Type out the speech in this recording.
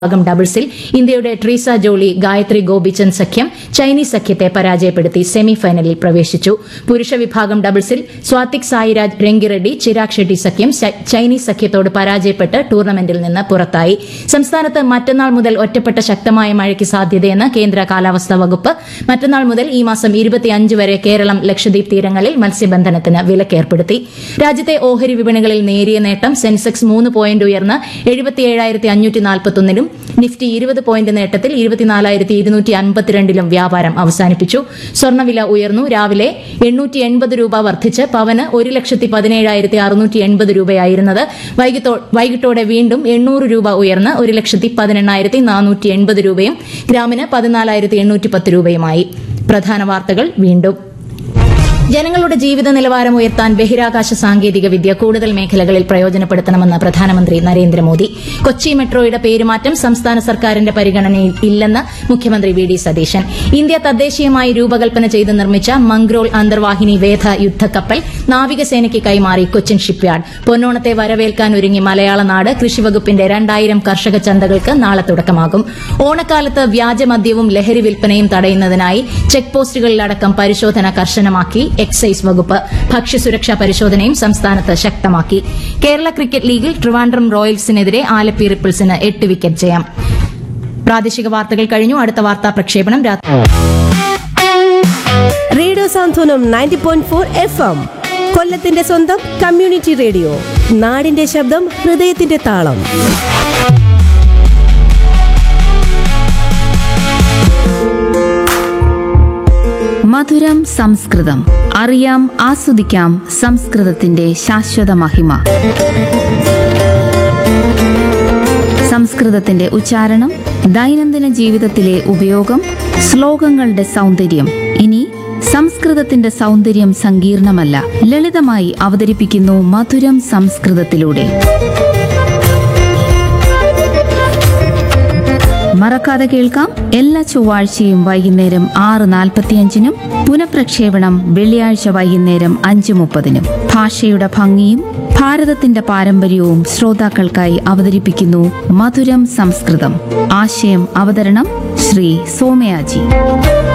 വിഭാഗം ഡബിൾസിൽ ഇന്ത്യയുടെ ട്രീസ ജോളി ഗായത്രി ഗോപിചന്ദ് സഖ്യം ചൈനീസ് സഖ്യത്തെ പരാജയപ്പെടുത്തി സെമിഫൈനലിൽ പ്രവേശിച്ചു പുരുഷ വിഭാഗം ഡബിൾസിൽ സ്വാതിക് സായിരാജ് രംഗിറെഡ്ഡി ചിരാഗ് ഷെട്ടി സഖ്യം ച- ചൈനീസ് സഖ്യത്തോട് പരാജയപ്പെട്ട് ടൂർണമെന്റിൽ നിന്ന് പുറത്തായി സംസ്ഥാനത്ത് മറ്റന്നാൾ മുതൽ ഒറ്റപ്പെട്ട ശക്തമായ മഴയ്ക്ക് സാധ്യതയെന്ന് കേന്ദ്ര കാലാവസ്ഥാ വകുപ്പ് മറ്റന്നാൾ മുതൽ ഈ മാസം ഇരുപത്തിയഞ്ച് വരെ കേരളം ലക്ഷദ്വീപ് തീരങ്ങളിൽ മത്സ്യബന്ധനത്തിന് വിലക്കേർപ്പെടുത്തി രാജ്യത്തെ ഓഹരി വിപണികളിൽ നേരിയ നേട്ടം സെൻസെക്സ് മൂന്ന് പോയിന്റ് ഉയർന്ന് എഴുപത്തിയേഴായിരത്തി അഞ്ഞൂറ്റി നാൽപ്പത്തൊന്നിലും നിഫ്റ്റി ഇരുപത് പോയിന്റ് നേട്ടത്തിൽ ഇരുപത്തിനാലായിരത്തി ഇരുന്നൂറ്റി അൻപത്തിരണ്ടിലും വ്യാപാരം അവസാനിപ്പിച്ചു സ്വർണ്ണവില ഉയർന്നു രാവിലെ എണ്ണൂറ്റി എൺപത് രൂപ വർദ്ധിച്ച് പവന് ഒരു ലക്ഷത്തി പതിനേഴായിരത്തി അറുന്നൂറ്റി എൺപത് രൂപയായിരുന്നത് വൈകിട്ടോ- വൈകിട്ടോടെ വീണ്ടും എണ്ണൂറ് രൂപ ഉയർന്ന് ഒരു ലക്ഷത്തി പതിനെണ്ണായിരത്തി നാനൂറ്റി എൺപത് രൂപയും ഗ്രാമിന് പതിനാലായിരത്തി എണ്ണൂറ്റി പത്ത് രൂപയുമായി പ്രധാന വാർത്തകൾ വീണ്ടും ജനങ്ങളുടെ ജീവിത നിലവാരം ഉയർത്താൻ ബഹിരാകാശ സാങ്കേതിക വിദ്യ കൂടുതൽ മേഖലകളിൽ പ്രയോജനപ്പെടുത്തണമെന്ന് പ്രധാനമന്ത്രി നരേന്ദ്രമോദി കൊച്ചി മെട്രോയുടെ പേരുമാറ്റം സംസ്ഥാന സർക്കാരിന്റെ പരിഗണനയിൽ ഇല്ലെന്ന് മുഖ്യമന്ത്രി വി ഡി സതീശൻ ഇന്ത്യ തദ്ദേശീയമായി രൂപകൽപ്പന ചെയ്ത് നിർമ്മിച്ച മംഗ്രോൾ അന്തർവാഹിനി വേധ യുദ്ധക്കപ്പൽ നാവികസേനയ്ക്ക് കൈമാറി കൊച്ചിൻ ഷിപ്പ്യാർഡ് പൊന്നോണത്തെ വരവേൽക്കാൻ ഒരുങ്ങി മലയാള നാട് കൃഷിവകുപ്പിന്റെ രണ്ടായിരം കർഷക ചന്തകൾക്ക് നാളെ തുടക്കമാകും ഓണക്കാലത്ത് വ്യാജമദ്യവും ലഹരി വിൽപ്പനയും തടയുന്നതിനായി ചെക്ക് പോസ്റ്റുകളിലടക്കം പരിശോധന കർശനമാക്കി എക്സൈസ് വകുപ്പ് ഭക്ഷ്യസുരക്ഷാ പരിശോധനയും സംസ്ഥാനത്ത് ശക്തമാക്കി കേരള ക്രിക്കറ്റ് ലീഗിൽ ട്രിവാൻഡ്രം റോയൽസിനെതിരെ ആലപ്പി റിപ്പിൾസിന് എട്ട് വിക്കറ്റ് ജയം പ്രാദേശിക വാർത്തകൾ കഴിഞ്ഞു അടുത്ത വാർത്താ പ്രക്ഷേപണം രാത്രി radio Santhwanam ninety point four F M കൊല്ലത്തിന്റെ സ്വന്തം കമ്മ്യൂണിറ്റി റേഡിയോ നാടിന്റെ ശബ്ദം ഹൃദയത്തിന്റെ താളം മധുരം സംസ്കൃതം അറിയാം ആസ്വദിക്കാം സംസ്കൃതത്തിന്റെ ശാശ്വത മഹിമ സംസ്കൃതത്തിന്റെ ഉച്ചാരണം ദൈനംദിന ജീവിതത്തിലെ ഉപയോഗം ശ്ലോകങ്ങളുടെ സൗന്ദര്യം ഇനി സംസ്കൃതത്തിന്റെ സൗന്ദര്യം സങ്കീർണമല്ല ലളിതമായി അവതരിപ്പിക്കുന്നു മധുരം സംസ്കൃതത്തിലൂടെ മറക്കാതെ കേൾക്കാം എല്ലാ ചൊവ്വാഴ്ചയും വൈകുന്നേരം ആറ് നാൽപ്പത്തിയഞ്ചിനും പുനഃപ്രക്ഷേപണം വെള്ളിയാഴ്ച വൈകുന്നേരം അഞ്ച് മുപ്പതിനും ഭാഷയുടെ ഭംഗിയും ഭാരതത്തിന്റെ പാരമ്പര്യവും ശ്രോതാക്കൾക്കായി അവതരിപ്പിക്കുന്നു മധുരം സംസ്കൃതം ആശയം അവതരണം ശ്രീ സോമയാജി